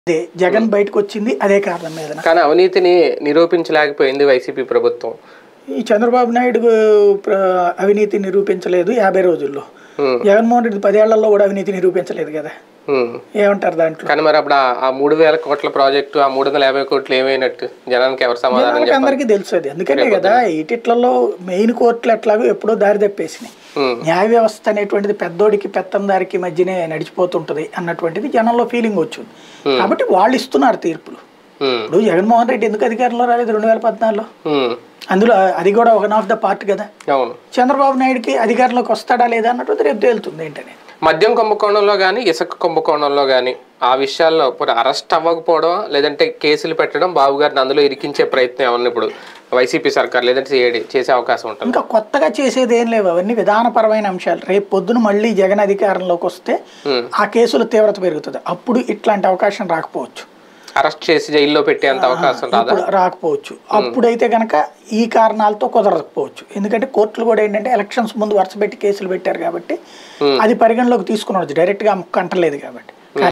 అదే జగన్ బయటకు వచ్చింది అదే కారణం మీద కానీ అవినీతిని నిరూపించలేకపోయింది వైసీపీ ప్రభుత్వం ఈ చంద్రబాబు నాయుడు ప్ర- అవినీతి నిరూపించలేదు యాభై రోజుల్లో ఉమ్, జగన్మోహన్ రెడ్డి పదేళ్లలో కూడా అవినీతి నిరూపించలేదు కదా ఉమ్. ఏమంటారు దాంట్లో కానీ మరి అప్పుడు ఆ- ఆ మూడు వేల కోట్ల ప్రాజెక్టు ఆ మూడు వందల యాభై కోట్లు ఏమైనట్టు జనానికి ఎవరు సమాధానం జనానికి చెప్పాలి అందరికీ తెలుసు అది అందుకనే కదా ఇటిట్లలో మెయిన్ కోర్టులు ఎట్లాగో ఎప్పుడో దారి తప్పేసినాయి ఉమ్, న్యాయ వ్యవస్థ అనేటువంటిది పెద్దోడికి పెత్తందారికి మధ్యనే నడిచిపోతుంటది అన్నటువంటిది జనంలో ఫీలింగ్ వచ్చింది కాబట్టి వాళ్ళు ఇస్తున్నారు తీర్పులు ఉమ్, ఇప్పుడు జగన్మోహన్ రెడ్డి ఎందుకు అధికారంలో రాలేదు రెండు వేల పద్నాలుగులో ఉమ్. అందులో అది కూడా వన్ ఆఫ్ ద పార్ట్ కదా అవును చంద్రబాబు నాయుడుకి అధికారంలోకి వస్తాడా లేదా అన్నట్టు రేపు తేలుతుంది ఏంటని మద్యం కుంభకోణంలో కానీ ఇసుక కుంభకోణంలో కానీ ఆ విషయాల్లో ఇప్పుడు అరెస్ట్ అవ్వకపోవడం లేదంటే కేసులు పెట్టడం బాబు గారిని అందులో ఇరికించే ప్రయత్నం ఏమన్నా ఇప్పుడు వైసీపీ సర్కార్ లేదంటే సిఐడి చేసే అవకాశం ఉంటుంది ఇంకా కొత్తగా చేసేది ఏం లేవు అవన్నీ విధానపరమైన అంశాలు రేపు పొద్దున మళ్ళీ జగన్ అధికారంలోకి వస్తే ఉమ్. ఆ కేసుల తీవ్రత పెరుగుతుంది అప్పుడు ఇట్లాంటి అవకాశం రాకపోవచ్చు అరెస్ట్ చేసి జైల్లో పెట్టేంత అవకాశం రాదా ఇప్పుడు రాకపోవచ్చు అప్పుడైతే కనుక ఈ కారణాలతో కుదరకపోవచ్చు ఎందుకంటే కోర్టులు కూడా ఏంటంటే ఎలక్షన్స్ ముందు వరుస పెట్టి కేసులు పెట్టారు కాబట్టి అది పరిగణలోకి తీసుకునవచ్చు డైరెక్ట్గా కంటలేదు కాబట్టి